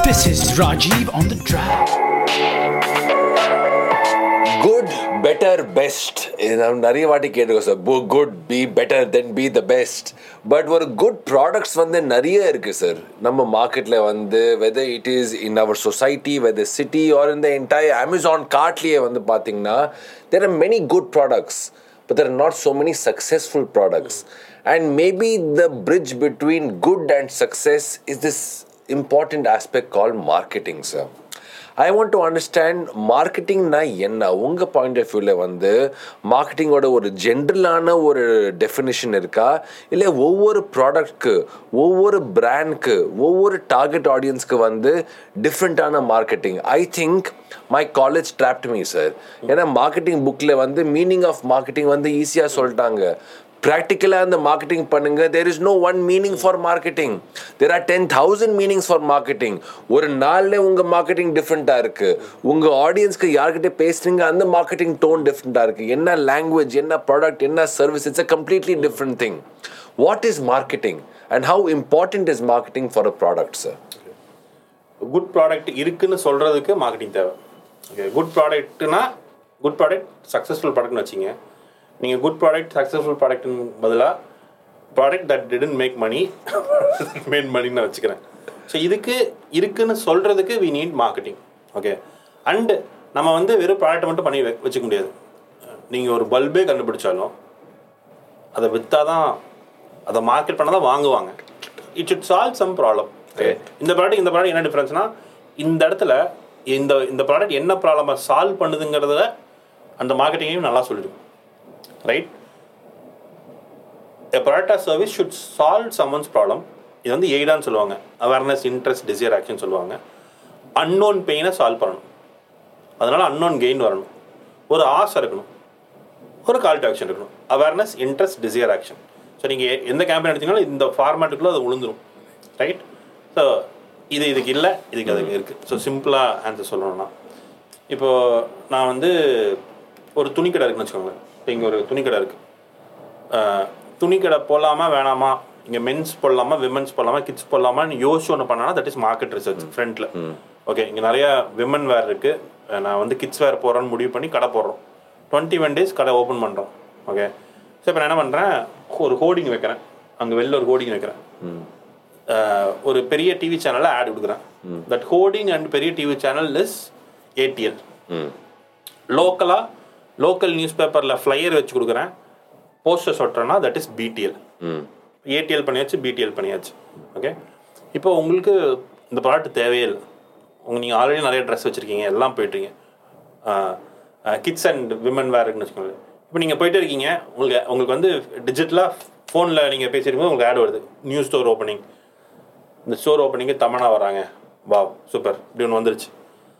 This is Rajiv on the track. Good better best நான் நிறைய வாட்டி கேட்டுக்கோ sir good be better then be the best but ஒரு good products வந்து நிறைய இருக்கு சார் நம்ம மார்க்கெட்டில் வந்து whether it is in our society whether city or இந்த என்டையர் அமேசான் கார்ட்லேயே வந்து பார்த்தீங்கன்னா there are many good products but there are not so many successful products. And maybe the bridge between good and success is this important aspect called marketing, sir. I want to understand மார்க்கெட்டிங்னா என்ன உங்கள் point of வியூவில் வந்து மார்க்கெட்டிங்கோட ஒரு ஜென்ரலான ஒரு definition இருக்கா இல்லை ஒவ்வொரு ப்ராடக்ட்க்கு ஒவ்வொரு பிராண்ட்க்கு ஒவ்வொரு டார்கெட் ஆடியன்ஸ்க்கு வந்து டிஃப்ரெண்ட்டான marketing I think my college trapped me sir ஏன்னா மார்க்கெட்டிங் புக்கில் வந்து மீனிங் ஆஃப் மார்க்கெட்டிங் வந்து ஈஸியாக சொல்லிட்டாங்க ப்ராக்டிக்கலாக அந்த மார்க்கெட்டிங் பண்ணுங்க there is no one meaning for marketing there are ten thousand meanings for marketing ஒரு நாளில் உங்கள் மார்க்கெட்டிங் டிஃப்ரெண்ட்டாக இருக்குது உங்கள் ஆடியன்ஸ்க்கு யார்கிட்ட பேசுறீங்க அந்த மார்க்கெட்டிங் டோன் டிஃப்ரெண்ட்டாக இருக்குது என்ன லாங்குவேஜ் என்ன ப்ராடக்ட் என்ன service it's a completely different thing what is marketing and how important is marketing for a product sir good product இருக்குன்னு சொல்கிறதுக்கு மார்க்கெட்டிங் தேவை ஓகே குட் ப்ராடக்ட்னா குட் ப்ராடக்ட் சக்ஸஸ்ஃபுல் ப்ராடக்ட்னு வச்சிங்க நீங்கள் குட் ப்ராடக்ட் சக்ஸஸ்ஃபுல் ப்ராடக்ட்னு பதிலாக product that didn't make money made மணின்னு நான் வச்சுக்கிறேன் ஸோ இதுக்கு இருக்குன்னு சொல்கிறதுக்கு we need marketing okay and நம்ம வந்து வெறும் ப்ராடக்ட்டை மட்டும் பண்ணி வெ- வச்சுக்க முடியாது நீங்கள் ஒரு பல்பே கண்டுபிடிச்சாலும் அதை விற்றா தான் அதை மார்க்கெட் பண்ணால் தான் வாங்குவாங்க it should solve some problem இந்த ப்ராடக்ட் இந்த ப்ராடக்ட் என்ன டிஃப்ரென்ஸ்னா இந்த இடத்துல இந்த இந்த ப்ராடக்ட் என்ன ப்ராப்ளமை சால்வ் பண்ணுதுங்கிறத அந்த மார்க்கெட்டிங்கையும் நல்லா சொல்லிடும் right a product or service should solve someone's problem இது வந்து எய்டான்னு சொல்லுவாங்க அவேர்னஸ் இன்ட்ரெஸ்ட் டிசைர் ஆக்ஷன் சொல்லுவாங்க அன்னோன் பெயினை சால்வ் பண்ணணும் அதனால அன்னோன் கெயின் வரணும் ஒரு ஆசை இருக்கணும் ஒரு கால் டு ஆக்ஷன் இருக்கணும் awareness interest desire action so நீங்கள் எந்த கேம்பெயின் எடுத்தீங்கனாலும் இந்த ஃபார்மேட்டுக்குள்ளே அது விழுந்துரும் ரைட் ஸோ இது இதுக்கு இல்லை இதுக்கு அதுக்கு இருக்குது ஸோ சிம்பிளாக ஆன்சர் சொல்லணும்னா இப்போது நான் வந்து ஒரு துணிக்கடை இருக்குன்னு வச்சுக்கோங்களேன் இப்போ இங்கே ஒரு துணிக்கடை இருக்குது துணிக்கடை போடலாமா வேணாமா இங்கே மென்ஸ் போடலாமா விமன்ஸ் போடலாமா கிட்ஸ் போடலாமான்னு யோசிச்சு ஒன்று பண்ணனா தட் இஸ் மார்க்கெட் ரிசர்ச் ஃப்ரண்ட்டில் ஓகே இங்கே நிறைய விமன் வேர் இருக்குது நான் வந்து கிட்ஸ் வேர் போகிறேன்னு முடிவு பண்ணி கடை போடுறோம் டுவெண்ட்டி ஒன் டேஸ் கடை ஓப்பன் பண்ணுறோம் ஓகே ஸோ இப்போ நான் என்ன பண்ணுறேன் ஒரு ஹோர்டிங் வைக்கிறேன் அங்கே வெளில ஒரு ஹோர்டிங் வைக்கிறேன் அஹ், ஒரு பெரிய டிவி சேனலில் ஆட் கொடுக்குறேன் தட் ஹோர்டிங் அண்ட் பெரிய டிவி சேனல் இஸ் ஏடிஎல் லோக்கலாக லோக்கல் நியூஸ் பேப்பரில் ஃப்ளையர் வச்சு கொடுக்குறேன் போஸ்டர்ஸ் ஒட்டுறேன்னா தட் இஸ் பிடிஎல் ஏடிஎல் பண்ணியாச்சு பிடிஎல் பண்ணியாச்சு ஓகே இப்போ உங்களுக்கு இந்த ப்ராடக்ட் தேவையே இல்லை உங்கள் நீங்கள் ஆல்ரெடி நிறைய ட்ரெஸ் வச்சுருக்கீங்க எல்லாம் போயிட்டுருங்க கிட்ஸ் அண்ட் விமன் வேர்னு வச்சுக்கோங்க இப்போ நீங்கள் போயிட்டு இருக்கீங்க உங்களுக்கு உங்களுக்கு வந்து டிஜிட்டலாக ஃபோனில் நீங்கள் பேசியிருக்கும்போது உங்களுக்கு ஆட் வருது நியூ ஸ்டோர் ஓப்பனிங் இந்த ஸ்டோர் ஓப்பனிங்கு தமனா வராங்க வாவ் சூப்பர் இப்படி ஒன்று வந்துருச்சு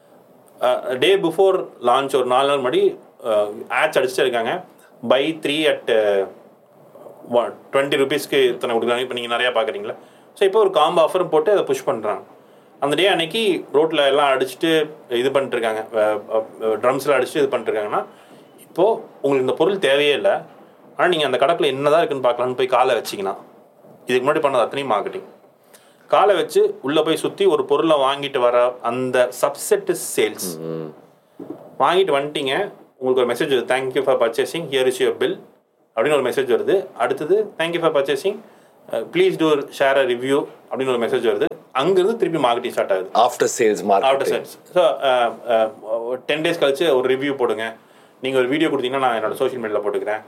டே பிஃபோர் லான்ச் ஒரு நாலு நாள் முன்னாடி ஆட்ஸ் அடிச்சுட்டு இருக்காங்க பை த்ரீ அட் டுவெண்ட்டி ருபீஸ்க்கு இத்தனை கொடுக்குறாங்க இப்போ நீங்கள் நிறையா பார்க்குறீங்களா ஸோ இப்போ ஒரு காம்போ ஆஃபரும் போட்டு அதை புஷ் பண்ணுறாங்க அந்த டே அன்னைக்கு ரோட்டில் எல்லாம் அடிச்சுட்டு இது பண்ணிட்டுருக்காங்க ட்ரம்ஸில் அடிச்சுட்டு இது பண்ணிட்டுருக்காங்கன்னா இப்போது உங்களுக்கு இந்த பொருள் தேவையே இல்லை ஆனால் நீங்கள் அந்த கடைக்குள்ள என்னதான் இருக்குன்னு பார்க்கலான்னு போய் காலை வச்சிங்கன்னா இதுக்கு முன்னாடி பண்ணது அத்தனையும் மார்க்கெட்டிங் காலை வச்சு உள்ளே போய் சுற்றி ஒரு பொருளை வாங்கிட்டு வர அந்த சப்செட் சேல்ஸ் வாங்கிட்டு வந்துட்டீங்க உங்களுக்கு ஒரு மெசேஜ் வருது thank you for purchasing here is your bill அப்படின்னு ஒரு மெசேஜ் வருது அடுத்தது thank you for purchasing please do share a review அப்படின்னு ஒரு மெசேஜ் வருது அங்கேருந்து திருப்பி மார்க்கெட்டிங் ஸ்டார்ட் ஆகுது after sales after marketing sales so ten days கழிச்சு ஒரு ரிவ்யூ போடுங்க நீங்கள் ஒரு வீடியோ கொடுத்தீங்கன்னா நான் என்னோட சோஷியல் மீடியாவில் போட்டுக்கிறேன்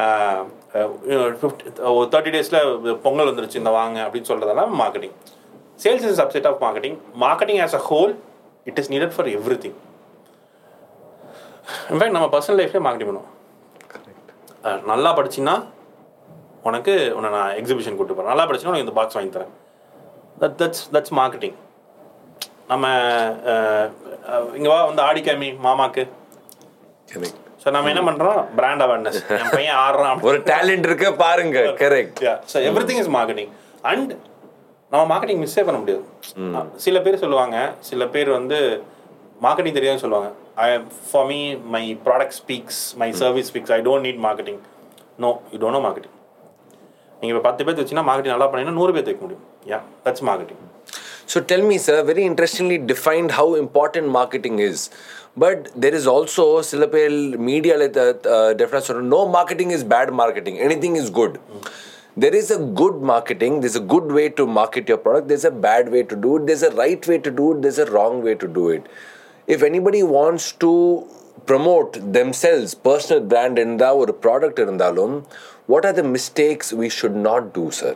ஃபிஃப்டி ஒரு தேர்ட்டி டேஸில் பொங்கல் வந்துருச்சு இந்த வாங்க அப்படின்னு சொல்கிறதெல்லாம் marketing sales is subset of marketing marketing as a whole it is needed for everything in fact நம்ம பர்சனல் லைஃப்லேயே மார்க்கெட்டிங் பண்ணுவோம் அஹ், நல்லா படிச்சின்னா உனக்கு உன்னை நான் எக்ஸிபிஷன் கூட்டு போகிறேன் நல்லா படிச்சினா உனக்கு இந்த பாக்ஸ் வாங்கி தரேன் தட் தட்ஸ் தட்ஸ் மார்க்கெட்டிங் நம்ம இங்கே வா வந்து ஆடி காமி மாமாக்கு ஸோ நம்ம என்ன பண்ணுறோம் பிராண்ட் அவேர்னஸ் என் பையன் ஆடுறான் ஒரு டேலண்ட் இருக்கு பாருங்க correct so everything is marketing and நம்ம மார்க்கெட்டிங் மிஸ்ஸே பண்ண முடியாது சில பேர் சொல்லுவாங்க சில பேர் வந்து மார்க்கெட்டிங் தெரியாதுன்னு சொல்லுவாங்க I for me my product speaks my service speaks I don't need marketing no you don't know marketing நீங்கள் இப்போ பத்து பேர் வச்சுன்னா மார்க்கெட்டிங் நல்லா பண்ணீங்கன்னா நூறு பேர் வைக்க முடியும் yeah that's marketing So tell me, sir, very interestingly defined how important marketing is. But there is also சில பேர் media like that uh, definitely சொல்ற, no marketing is bad marketing. Anything is good. There is a good marketing. There's a good way to market your product. There's a bad way to do it. There's a right way to do it. There's a wrong way to do it. If anybody wants to promote themselves, personal brand இருந்தா ஒரு product இருந்தாலும் what are the mistakes we should not do, sir?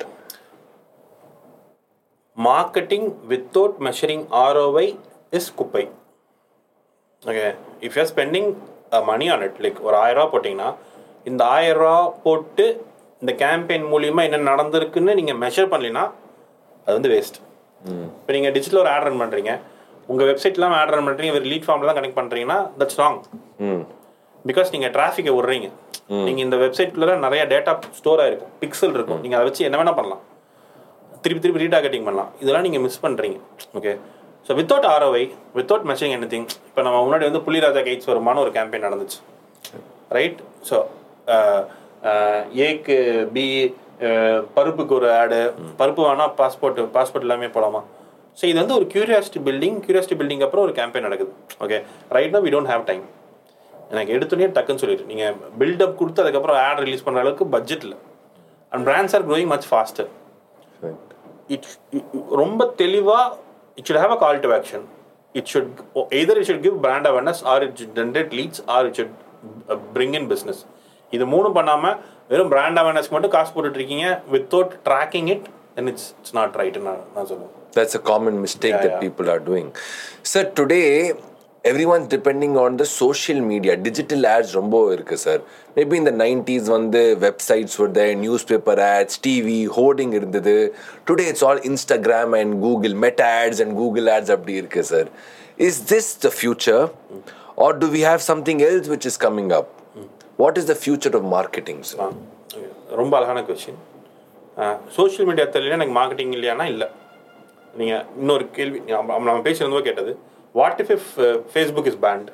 Marketing without measuring ஆர்ஓவை is குப்பை okay if you're spending money on it like ஒரு ஆயிரம் ரூபா போட்டிங்கன்னா இந்த ஆயிரம் ரூபா போட்டு இந்த கேம்பெயின் மூலியமா என்ன நடந்திருக்குன்னு நீங்கள் மெஷர் பண்ணலைன்னா அது வந்து வேஸ்ட் இப்போ நீங்கள் டிஜிட்டல் ஒரு ஆட் ரன் பண்ணுறீங்க உங்கள் வெப்சைட்லாம் ஆட் ரன் பண்ணுறீங்க ஒரு லீட் ஃபார்மில் தான் கனெக்ட் பண்ணுறீங்கன்னா தட்ஸ் ராங் பிகாஸ் நீங்கள் டிராஃபிக்கை விடுறீங்க நீங்கள் இந்த வெப்சைட்ல நிறைய டேட்டா ஸ்டோர் ஆயிருக்கும் பிக்சல் இருக்கும் நீங்கள் அதை வச்சு என்ன வேணால் பண்ணலாம் திருப்பி திருப்பி ரீடார்கெட்டிங் பண்ணலாம் இதெல்லாம் நீங்கள் மிஸ் பண்ணுறீங்க okay so without ROI without measuring anything இப்போ நம்ம முன்னாடி வந்து புள்ளிராஜா கைட்ஸ் வருமான ஒரு கேம்பெயின் நடந்துச்சு ரைட் ஸோ ஏக்கு பி பருப்புக்கு ஒரு ஆடு பருப்பு வேணால் பாஸ்போர்ட் பாஸ்போர்ட் எல்லாமே போகலாமா ஸோ இது வந்து ஒரு கியூரியாசிட்டி பில்டிங் கியூரியாசிட்டி பில்டிங் அப்புறம் ஒரு கேம்பெயின் நடக்குது ஓகே ரைட்னா வி டோன்ட் ஹேவ் டைம் எனக்கு எடுத்தோடனே டக்குன்னு சொல்லிட்டு நீங்கள் பில்டப் கொடுத்து அதுக்கப்புறம் ஆட் ரிலீஸ் பண்ணுற அளவுக்கு பட்ஜெட் இல்லை and brands are growing much faster it ரொம்ப தெளிவாக it should have a call to action it should either it should give brand awareness or it should generate leads or it should bring in business இது மூணும் பண்ணாமல் வெறும் brand awareness மட்டும் காசு போட்டுட்டு இருக்கீங்க without tracking it then it's it's not right நான் நான் சொல்லுவேன் That's a common mistake Yeah, that yeah. people are doing. Sir, today everyone's depending on the social media. Digital ads ரொம்ப இருக்கு சார் மேபி இந்த நைன்டிஸ் வந்து websites were there, newspaper ads, TV hoarding இருந்தது today it's all Instagram and Google Meta ads and Google ads அப்படி இருக்கு sir is this the future or do we have something else which is coming up what is the future of marketing sir ah, okay. ரொம்ப அழகான question social media தெரியல எனக்கு marketing இல்லையானா இல்லை நீங்கள் இன்னொரு கேள்வி நம்ம நம்ம பேசியிருந்தோ கேட்டது what if if Facebook is banned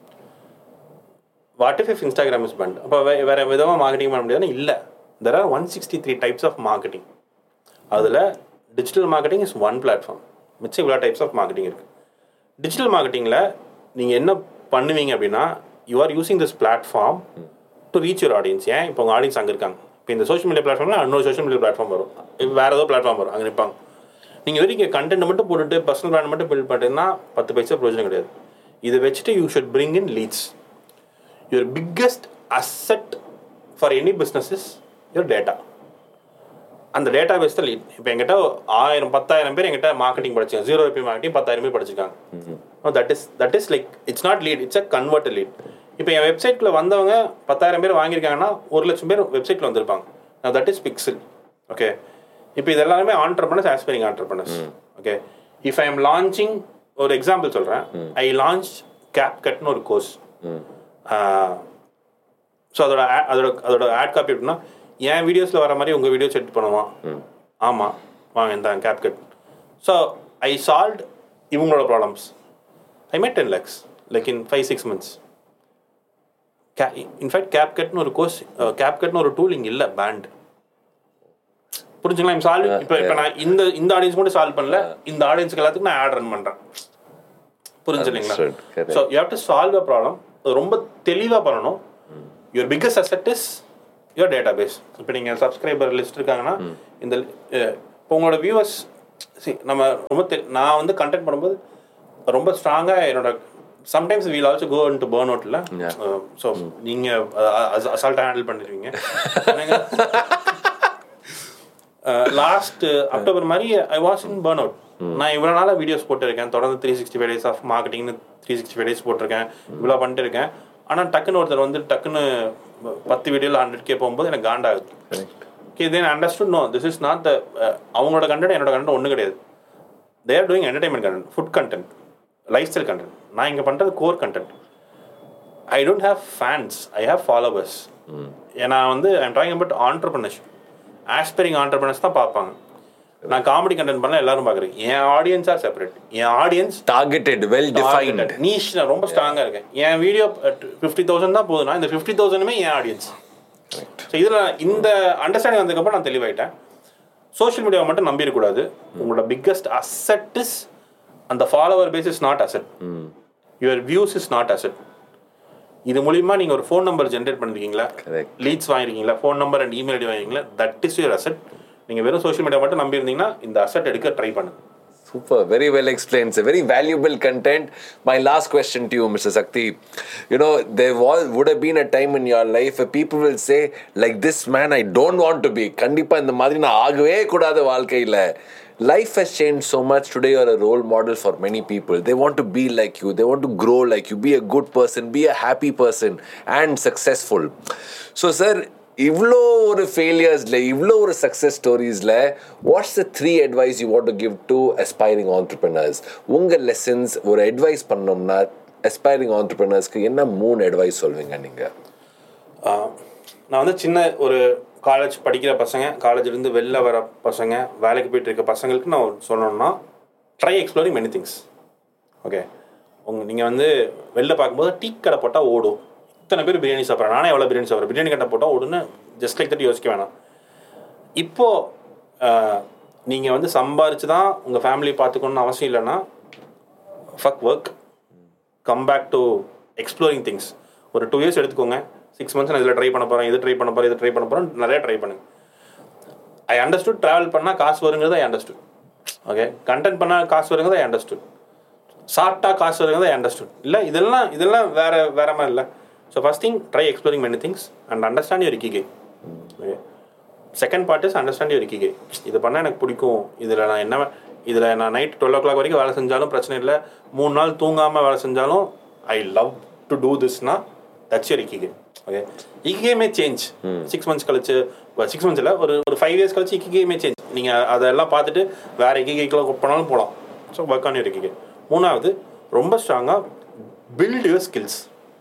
what if if Instagram is banned அப்போ வே வேறு விதமாக மார்க்கெட்டிங் பண்ண முடியாதுன்னா இல்லை there are one sixty three types of marketing அதில் digital marketing is one platform மிச்சம் இவ்வளோ டைப்ஸ் ஆஃப் மார்க்கெட்டிங் இருக்குது டிஜிட்டல் மார்க்கெட்டிங்கில் நீங்கள் என்ன பண்ணுவீங்க அப்படின்னா you are using this platform to reach your audience ஏன் இப்போ உங்கள் ஆடியன்ஸ் அங்கே இருக்காங்க இப்போ இந்த சோஷியல் மீடியா பிளாட்ஃபார்மில் இன்னொரு சோஷியல் மீடியா பிளாட்ஃபார்ம் வரும் இப்ப வேறு ஏதோ பிளாட்ஃபார்ம் வரும் அங்கே நிற்பாங்க நீங்கள் வெறும் இங்கே கண்டென்ட் மட்டும் போட்டுட்டு பர்சனல் பிராண்ட் மட்டும் பில்ட் பண்ணிட்டுன்னா பத்து பைசா பிரயோஜனம் கிடையாது இதை வச்சுட்டு you should bring in leads your biggest asset for any business is your data அந்த டேட்டா பேஸ் தான் லீட் இப்போ எங்கிட்ட ஆயிரம் பத்தாயிரம் பேர் எங்கிட்ட மார்க்கெட்டிங் படிச்சாங்க ஜீரோ ருபி மார்க்கெட்டிங் பத்தாயிரம் பேர் படிச்சிருக்காங்க that is that is like it's not lead it's a convert lead இப்போ என் வெப்சைட்டில் வந்தவங்க பத்தாயிரம் பேர் வாங்கியிருக்காங்கன்னா ஒரு லட்சம் பேர் வெப்சைட்டில் வந்திருப்பாங்க தட் இஸ் பிக்சல் ஓகே இப்போ இது எல்லாமே entrepreneurs aspiring entrepreneurs okay if I am launching ஒரு எக்ஸாம்பிள் சொல்கிறேன் ஐ லான்ச் கேப் கட்னு ஒரு கோர்ஸ் ஸோ அதோட ad- அதோட அதோட ஆட் காப்பி எப்படின்னா என் வீடியோஸில் வர மாதிரி உங்கள் வீடியோஸ் எடிட் பண்ணுவான் ஆமாம் வாங்க இந்த CapCut so I solve இவங்களோட problems I made ten lakhs like in five six months கே இன்ஃபேக்ட் கேப் கட்னு ஒரு கோர்ஸ் கேப் கட்னு ஒரு டூல் இங்கே இல்லை பேண்ட் புரிஞ்சுங்களா சால்வ் இப்போ இப்போ நான் இந்த இந்த ஆடியன்ஸ் மட்டும் சால்வ் பண்ணல இந்த ஆடியன்ஸ்க்கு எல்லாத்துக்கும் நான் ஆட் ரன் பண்ணுறேன் புரிஞ்சு இல்லைங்களா Understood. Correct. So you have to solve a problem ரொம்ப தெளிவாக பண்ணணும் your biggest asset is your database இப்போ நீங்கள் சப்ஸ்கிரைபர் லிஸ்ட் இருக்காங்கன்னா இந்த அஹ், இப்போ உங்களோட வியூவர்ஸ் சி நம்ம ரொம்ப தெ- நான் வந்து கண்டென்ட் பண்ணும்போது ரொம்ப ஸ்ட்ராங்காக என்னோட sometimes we'll also go into burn அவுட்ல ஸோ நீங்கள் அசால்ட்டாக ஹேண்டில் பண்ணிடுவீங்க லாஸ்ட் அக்டோபர் மாதிரி I was in burn out நான் இவ்வளோ நாளாக வீடியோஸ் போட்டிருக்கேன் தொடர்ந்து three sixty five days of மார்க்கெட்டிங்னு த்ரீ சிக்ஸ்டி ஃபைவ் டேஸ் போட்டிருக்கேன் இவ்வளோ பண்ணிட்டு இருக்கேன் ஆனால் டக்குன்னு ஒருத்தர் வந்து டக்குன்னு பத்து வீடியோவில் ஹண்ட்ரட் கே போகும்போது எனக்கு காண்டாகுது okay then understood no this is not the அவங்களோட கண்டென்ட் என்னோட கண்டென்ட் ஒன்றும் கிடையாது they are doing entertainment content food content lifestyle content நான் இங்கே பண்ணுறது core content I don't have fans I have followers ஏன்னா வந்து I'm talking about entrepreneurship aspiring entrepreneurs தான் பார்ப்பாங்க நான் காமெடி கண்டென்ட் பண்ண எல்லாரும் பார்க்குறேன் என் ஆடியன்ஸ் ஆர் செப்பரேட் என் audience targeted well defined niche நான் ரொம்ப ஸ்ட்ராங்காக இருக்கேன் என் வீடியோ ஃபிஃப்டி தௌசண்ட் தான் போதுன்னா இந்த ஃபிஃப்டி தௌசண்ட்மே என் ஆடியன்ஸ் ஸோ இதில் இந்த அண்டர்ஸ்டாண்டிங் வந்ததுக்கப்புறம் நான் தெளிவாயிட்டேன் சோஷியல் மீடியாவை மட்டும் நம்பிடக்கூடாது உங்களோட பிக்கஸ்ட் அசெட் இஸ் அந்த follower base is not asset your views is not asset இது மூலியமா நீங்க ஒரு ஃபோன் நம்பர் ஜென்ரேட் பண்ணிருக்கீங்களா Correct. லீட்ஸ் வாங்கிருக்கீங்களா phone number and email ID வாங்கிருக்கீங்களா தட் இஸ் யுவர் அசெட் நீங்க வெறும் சோஷியல் மீடியா மட்டும் நம்பி இருந்தீங்கன்னா இந்த அசெட் எடுக்க ட்ரை பண்ணுங்க Super, very well explained. It's a very valuable content. My last question to you, Mr. Sakti. You know, there was would have been a time in your life where people will say, like this man, I don't want to be. கண்டிப்பா இந்த மாதிரி நான் ஆகவே கூடாது வாழ்க்கையில Life has changed so much. Today, you're a role model for many people. They want to be like you. They want to grow like you. Be a good person. Be a happy person and successful. So, sir, இவ்வளோ ஒரு ஃபெயிலியர்ஸில் இவ்வளோ ஒரு success ஸ்டோரிஸில் what's the three advice you want to give to aspiring entrepreneurs உங்கள் lessons ஒரு advice பண்ணோம்னா aspiring ஆண்டர்பிரினர்ஸ்க்கு என்ன மூணு அட்வைஸ் சொல்வீங்க நீங்கள் நான் வந்து சின்ன ஒரு காலேஜ் படிக்கிற பசங்க காலேஜ்லேருந்து வெளில வர பசங்க வேலைக்கு போயிட்டு இருக்க பசங்களுக்கு நான் சொல்லணும்னா try exploring many things okay உங்க நீங்கள் வந்து வெளில பார்க்கும்போது டீ கடை போட்டால் ஓடும் இத்தனை பேர் பிரியாணி சாப்பிட்றேன் நானே எவ்வளோ பிரியாணி சாப்பிட்றேன் பிரியாணி கடை போட்டால் ஓடுன்னு ஜஸ்ட் லைக் தட் யோசிக்க வேணாம் இப்போது நீங்கள் வந்து சம்பாரிச்சு தான் உங்கள் ஃபேமிலி பார்த்துக்கணும்னு அவசியம் இல்லைன்னா fuck work come back to exploring things ஒரு டூ இயர்ஸ் எடுத்துக்கோங்க சிக்ஸ் மந்த்ஸ் நான் இதில் ட்ரை பண்ண போகிறேன் இது ட்ரை பண்ண போகிறேன் இது ட்ரை பண்ண போகிறேன் நிறைய ட்ரை பண்ணுங்க ஐ அண்டர்ஸ்டுட் ட்ராவல் பண்ணால் காசு வருங்கிறது ஐ அண்டர்ஸ்டுட் ஓகே கண்டென்ட் பண்ணால் காசு வருங்கிறது ஐ அண்டர்ஸ்டுட் சாப்பிட்டா காசு வருங்கிறது ஐ அண்டர்ஸ்டுட் இல்லை இதெல்லாம் இதெல்லாம் வேற வேற மாதிரி இல்லை so first thing try exploring many things and understand your ikigai okay second part is understand your ikigai இது பண்ணால் எனக்கு பிடிக்கும் இதில் நான் என்ன இதில் நான் நைட் டுவெல் ஓ கிளாக் வரைக்கும் வேலை செஞ்சாலும் பிரச்சனை இல்லை மூணு நாள் தூங்காமல் வேலை செஞ்சாலும் ஐ லவ் டு டூ திஸ்னா தட்ஸ் யூர் இக்கிகை ஓகே இக்கிகேமே சேஞ்ச் சிக்ஸ் மந்த்ஸ் கழிச்சு சிக்ஸ் மந்த்ஸ் இல்லை ஒரு ஒரு ஃபைவ் இயர்ஸ் கழிச்சு இக்கிகேமே சேஞ்ச் நீங்கள் அதெல்லாம் பார்த்துட்டு வேற இக்கிகைக்குள்ள போனாலும் போகலாம் so work on your ikigai மூணாவது ரொம்ப ஸ்ட்ராங்காக build your skills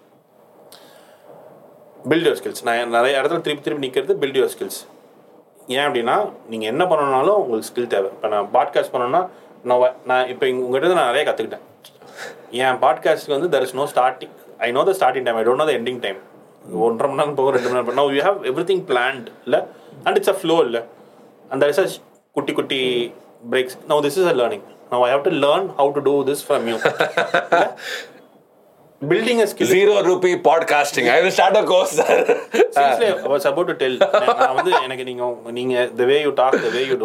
build your skills நான் நிறைய இடத்துல திருப்பி திருப்பி நிற்கிறது பில்ட் யுவர் ஸ்கில்ஸ் ஏன் அப்படின்னா நீங்கள் என்ன பண்ணணும்னாலும் உங்களுக்கு ஸ்கில் தேவை இப்போ நான் பாட்காஸ்ட் பண்ணணும்னா நான் வ- நான் இப்போ உங்கள்கிட்ட நான் நிறைய கற்றுக்கிட்டேன் என் பாட்காஸ்ட்க்கு வந்து there is no starting I know the starting time I don't know the ending time ஒன்றரை மணி நேரம் போகும் ரெண்டு மணி நேரம் no you have everything planned இல்லை அண்ட் இட்ஸ் அ ஃப்ளோ இல்லை அந்த இஸ் அ குட்டி குட்டி breaks no this is a learning no I have to learn how to do this from you building a skill zero rupee podcasting I will start a course sir Seriously, I was about to tell. நான் வந்து எனக்கு நீங்க நீங்க the way you talk, the way you do.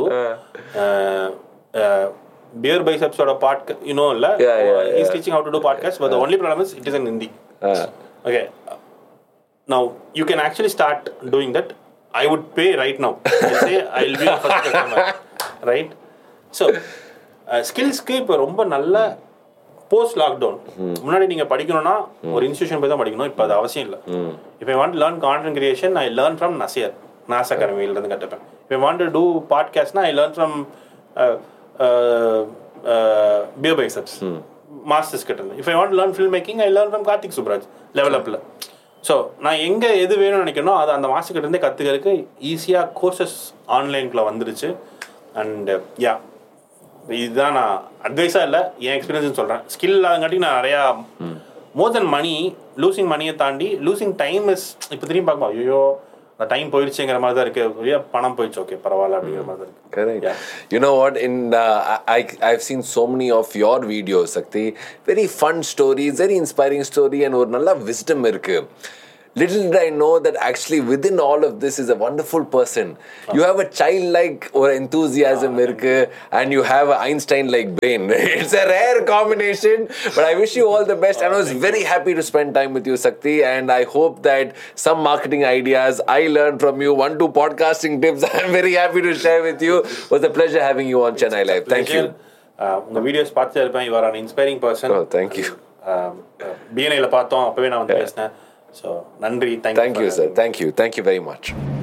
பியர் பைசப்ஸோட but you know இல்ல Yeah, yeah, is yeah. Teaching how to to podcast but only problem is it is in Hindi okay now you can actually start doing that I would pay right now say I will be first customer right so ஸ்கில்ஸ்க்கு இப்போ ரொம்ப நல்ல post lockdown முன்னாடி நீங்க படிக்கணும்னா ஒரு institution போய் தான் படிக்கணும் இப்போ அது அவசியம் இல்லை இப்போ I want learn content creation I learn from Nuseir Nas அகாடமியில இருந்து கற்றுப்பேன் இப்போ வாண்ட் டு டூ பாட்காஸ்ட்னா I learn from BeerBiceps masters கிட்ட இருந்து if I want learn filmmaking I learn from Karthik Subbaraj level அப்பில் ஸோ நான் எங்கே எது வேணும்னு நினைக்கணும் அது அந்த மாஸ்டர் கிட்ட இருந்தே கற்றுக்கிறதுக்கு ஈஸியாக கோர்சஸ் ஆன்லைனுக்குள்ள வந்துருச்சு அண்ட் யா இதுதான் நான் அட்வைஸாக இல்லை என் எக்ஸ்பீரியன்ஸ் சொல்கிறேன் ஸ்கில் இல்லாதங்காட்டி நான் நிறையா மோர் தென் மணி லூசிங் மணியை தாண்டி லூசிங் டைம் இஸ் இப்போ திரும்பி பார்ப்போம் ஐயோ அந்த டைம் போயிடுச்சுங்கிற மாதிரி தான் இருக்குது ஒரே பணம் போயிடுச்சு ஓகே பரவாயில்ல அப்படிங்கிற மாதிரி தான் இருக்குது Correct. Yeah. You know what? In uh, I I've seen so many of your videos, Sakti. Very fun stories, very inspiring story, and ஒரு நல்ல wisdom இருக்கு. Little did I know that actually within all of this is a wonderful person. You have a childlike or enthusiasm இருக்கு, and you have an Einstein-like brain. It's a rare combination, but I wish you all the best. and I was very happy to spend time with you, Sakti, and I hope that some marketing ideas I learned from you, one two podcasting tips, I'm very happy to share with you. It was a pleasure having you on Chennai Live. Thank you. Uh, உங்க videos பார்த்துட்டே இருப்பேன் your an inspiring person Oh, thank you. பிஎன்ஐல பார்த்தோம் அப்பவே நான் வந்து பேசினேன் so நன்றி thank you Thank you, sir. Thank you. Thank you very much.